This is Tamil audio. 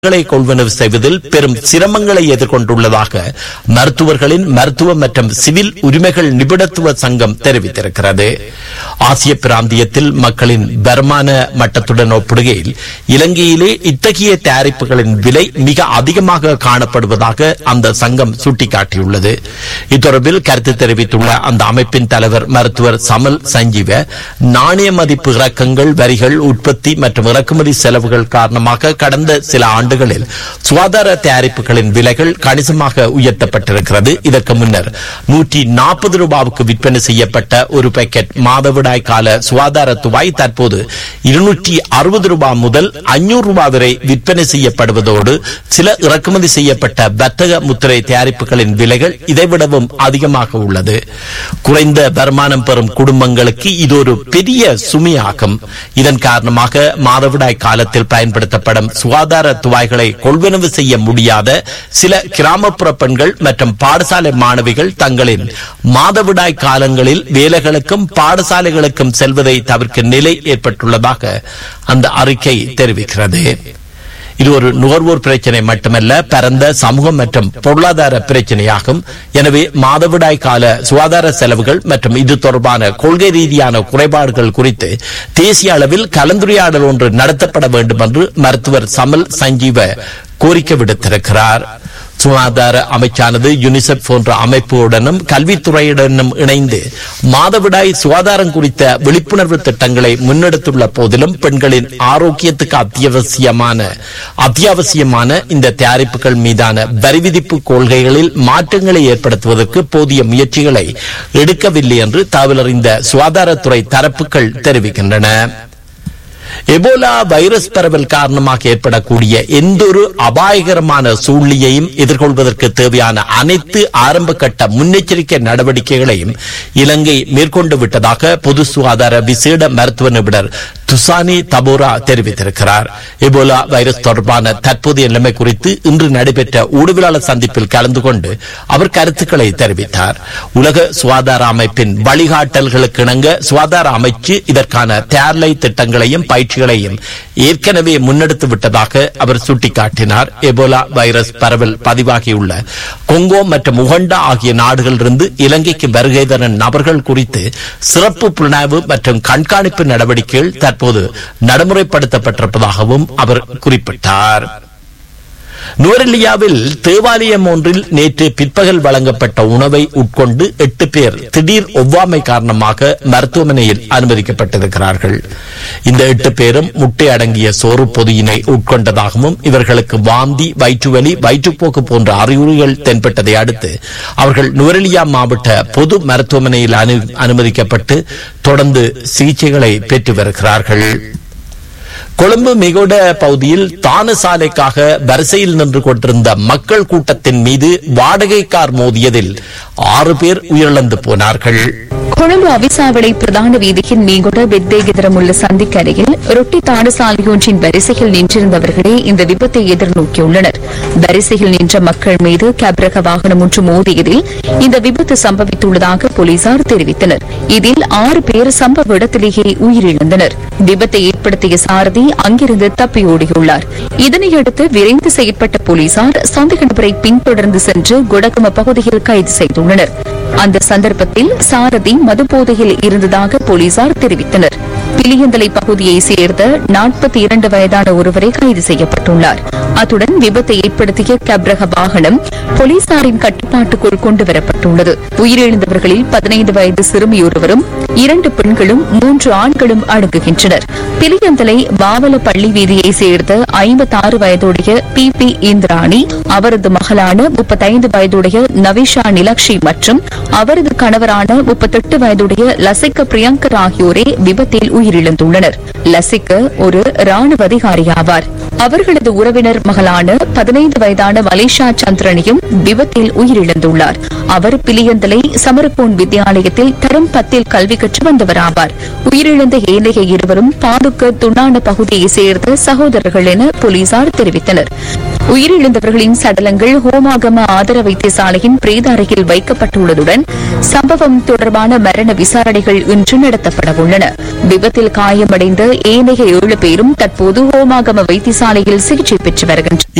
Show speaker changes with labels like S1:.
S1: களை கொள்வனவு செய்வதில் பெரும் சிரமங்களை எதிர்கொண்டுள்ளதாக மருத்துவர்களின் மருத்துவ மற்றும் சிவில் உரிமைகள் நிபுணத்துவ சங்கம் தெரிவித்திருக்கிறது ஆசிய பிராந்தியத்தில் மக்களின் வருமான மட்டத்துடன் ஒப்பிடுகையில் இலங்கையிலே இத்தகைய தயாரிப்புகளின் விலை மிக அதிகமாக காணப்படுவதாக அந்த சங்கம் சுட்டிக்காட்டியுள்ளது இத்தொடர்பில் கருத்து தெரிவித்துள்ள அந்த அமைப்பின் தலைவர் மருத்துவர் சமல் சஞ்சீவ நாணய மதிப்பு இறக்கங்கள் வரிகள் உற்பத்தி மற்றும் இறக்குமதி செலவுகள் காரணமாக கடந்த சில ஆண்டுகளில் சுகாதார தயாரிப்புகளின் விலைகள் கணிசமாக உயர்த்தப்பட்டிருக்கிறது இதற்கு முன்னர் நூற்றி நாற்பது ரூபாவுக்கு விற்பனை செய்யப்பட்ட ஒரு பேக்கெட் மாதவிடாய் கால சுகாதார துவாய் தற்போது இருநூற்றி அறுபது ரூபாய் முதல் ஐநூறு ரூபாய் வரை விற்பனை செய்யப்படுவதோடு சில இறக்குமதி செய்யப்பட்ட வர்த்தக முத்திரை தயாரிப்புகளின் விலைகள் இதைவிடவும் அதிகமாக உள்ளது குறைந்த வருமானம் பெறும் குடும்பங்களுக்கு இது ஒரு பெரிய சுமையாகும் இதன் காரணமாக மாதவிடாய் காலத்தில் பயன்படுத்தப்படும் சுகாதார துவாய்களை கொள்வனவு செய்ய முடியாத சில கிராமப்புற பெண்கள் மற்றும் பாடசாலை மாணவிகள் தங்களின் மாதவிடாய் காலங்களில் வேலைகளுக்கும் பாடசாலைகளுக்கும் செல்வதை தவிர்க்கும் நிலை ஏற்பட்டுள்ளதாக அந்த அறிக்கை தெரிவிக்கிறது இது ஒரு நுகர்வோர் பிரச்சனை மட்டுமல்ல பரந்த சமூகம் மற்றும் பொருளாதார பிரச்சனையாகும் எனவே மாதவிடாய் கால சுகாதார செலவுகள் மற்றும் இது தொடர்பான கொள்கை ரீதியான குறைபாடுகள் குறித்து தேசிய அளவில் கலந்துரையாடல் ஒன்று நடத்தப்பட வேண்டும் என்று மருத்துவர் சமல் சஞ்சீவ கோரிக்கை விடுத்திருக்கிறார் சுகாதார அமைச்சானது யுனிசெப் போன்ற அமைப்புடனும் கல்வித்துறையுடனும் இணைந்து மாதவிடாய் சுகாதாரம் குறித்த விழிப்புணர்வு திட்டங்களை முன்னெடுத்துள்ள போதிலும் பெண்களின் ஆரோக்கியத்துக்கு அத்தியாவசியமான அத்தியாவசியமான இந்த தயாரிப்புகள் மீதான வரி விதிப்பு கொள்கைகளில் மாற்றங்களை ஏற்படுத்துவதற்கு போதிய முயற்சிகளை எடுக்கவில்லை என்று தகவலறிந்த சுகாதாரத்துறை தரப்புகள் தெரிவிக்கின்றன எபோலா வைரஸ் பரவல் காரணமாக ஏற்படக்கூடிய எந்தொரு அபாயகரமான சூழ்நிலையையும் எதிர்கொள்வதற்கு தேவையான அனைத்து ஆரம்ப கட்ட முன்னெச்சரிக்கை நடவடிக்கைகளையும் இலங்கை மேற்கொண்டு விட்டதாக பொது சுகாதார விசேட மருத்துவ நிபுணர் துசானி தபோரா தெரிவித்திருக்கிறார் எபோலா வைரஸ் தொடர்பான தற்போதைய நிலைமை குறித்து இன்று நடைபெற்ற ஊடகவியலாளர் சந்திப்பில் கலந்து கொண்டு அவர் கருத்துக்களை தெரிவித்தார் உலக சுகாதார அமைப்பின் வழிகாட்டல்களுக்கு இணங்க சுகாதார அமைச்சு இதற்கான தேர்லை திட்டங்களையும் பயிற்சிகளையும் ஏற்கனவே முன்னெடுத்து விட்டதாக அவர் சுட்டிக்காட்டினார் எபோலா வைரஸ் பரவல் பதிவாகியுள்ள கொங்கோ மற்றும் உகண்டா ஆகிய நாடுகளிலிருந்து இலங்கைக்கு வருகை தரும் நபர்கள் குறித்து சிறப்பு புலனாய்வு மற்றும் கண்காணிப்பு நடவடிக்கைகள் தற்போது நடைமுறைப்படுத்தப்பட்டிருப்பதாகவும் அவர் குறிப்பிட்டார் நுவரெலியாவில் தேவாலயம் ஒன்றில் நேற்று பிற்பகல் வழங்கப்பட்ட உணவை உட்கொண்டு எட்டு பேர் திடீர் ஒவ்வாமை காரணமாக மருத்துவமனையில் அனுமதிக்கப்பட்டிருக்கிறார்கள் இந்த எட்டு பேரும் முட்டை அடங்கிய சோறு பொதியினை உட்கொண்டதாகவும் இவர்களுக்கு வாந்தி வயிற்றுவலி வயிற்றுப்போக்கு போன்ற அறிகுறிகள் தென்பட்டதை அடுத்து அவர்கள் நுவரெலியா மாவட்ட பொது மருத்துவமனையில் அனு- அனுமதிக்கப்பட்டு தொடர்ந்து சிகிச்சைகளை பெற்று வருகிறார்கள் கொழும்பு மிகோட பகுதியில் தான சாலைக்காக வரிசையில் நின்று கொண்டிருந்த மக்கள் கூட்டத்தின் மீது வாடகை கார் மோதியதில் ஆறு பேர் உயிரிழந்து போனார்கள்
S2: கொழும்பு அவிசாவளை பிரதான வீதியின் மீங்குட வெத்தேகிதரம் உள்ள சந்திக்கரையில் ரொட்டி தாடசாலையொன்றின் வரிசையில் நின்றிருந்தவர்களே இந்த விபத்தை எதிர்நோக்கியுள்ளனர் வரிசையில் நின்ற மக்கள் மீது கேப்ரக வாகனம் ஒன்று மோதியதில் இந்த விபத்து சம்பவித்துள்ளதாக போலீசார் தெரிவித்தனர் இதில் ஆறு பேர் சம்பவ இடத்திலேயே உயிரிழந்தனர் விபத்தை ஏற்படுத்திய சாரதி அங்கிருந்து தப்பியோடியுள்ளார் இதனையடுத்து விரைந்து செயற்பட்ட போலீசார் சந்தேக நபரை பின்தொடர்ந்து சென்று குடகம பகுதியில் கைது செய்துள்ளனர் அந்த சந்தர்ப்பத்தில் சாரதி மதுபோதையில் இருந்ததாக போலீசார் தெரிவித்தனர் பிலியந்தலை பகுதியை சேர்ந்த நாற்பத்தி இரண்டு வயதான ஒருவரை கைது செய்யப்பட்டுள்ளார் அத்துடன் விபத்தை ஏற்படுத்திய கப்ரக வாகனம் போலீசாரின் கட்டுப்பாட்டுக்குள் கொண்டுவரப்பட்டுள்ளது உயிரிழந்தவர்களில் பதினைந்து வயது சிறுமியொருவரும் இரண்டு பெண்களும் மூன்று ஆண்களும் அடங்குகின்றனர் பிலியந்தலை பாவல பள்ளி வீதியை சேர்ந்த ஐம்பத்தாறு வயதுடைய பி பி இந்திராணி அவரது மகளான முப்பத்தைந்து வயதுடைய நவிஷா நிலக்ஷி மற்றும் அவரது கணவரான முப்பத்தெட்டு வயதுடைய லசிக்க பிரியங்கர் ஆகியோரே விபத்தில் உயிரிழந்துள்ளனர் லசிக்க ஒரு ராணுவ அதிகாரி ஆவார் அவர்களது உறவினர் மகளான பதினைந்து வயதான மலேஷா சந்திரனியும் விபத்தில் உயிரிழந்துள்ளார் அவர் பிலியந்தலை சமரப்போன் வித்தியாலயத்தில் தரம் பத்தில் கல்வி கற்று வந்தவராவார் உயிரிழந்த ஏனைய இருவரும் பாதுக்க துண்ணான பகுதியை சேர்ந்த சகோதரர்கள் என போலீசார் தெரிவித்தனர் உயிரிழந்தவர்களின் சடலங்கள் ஹோமாகம ஆதர வைத்தியசாலையின் பிரேத அறையில் வைக்கப்பட்டுள்ளதுடன் சம்பவம் தொடர்பான மரண விசாரணைகள் இன்று நடத்தப்பட உள்ளன விபத்தில் காயமடைந்த ஏனைய ஏழு பேரும் தற்போது ஹோமாகம வைத்தியசாலையில் சிகிச்சை பெற்று வருகின்றனர்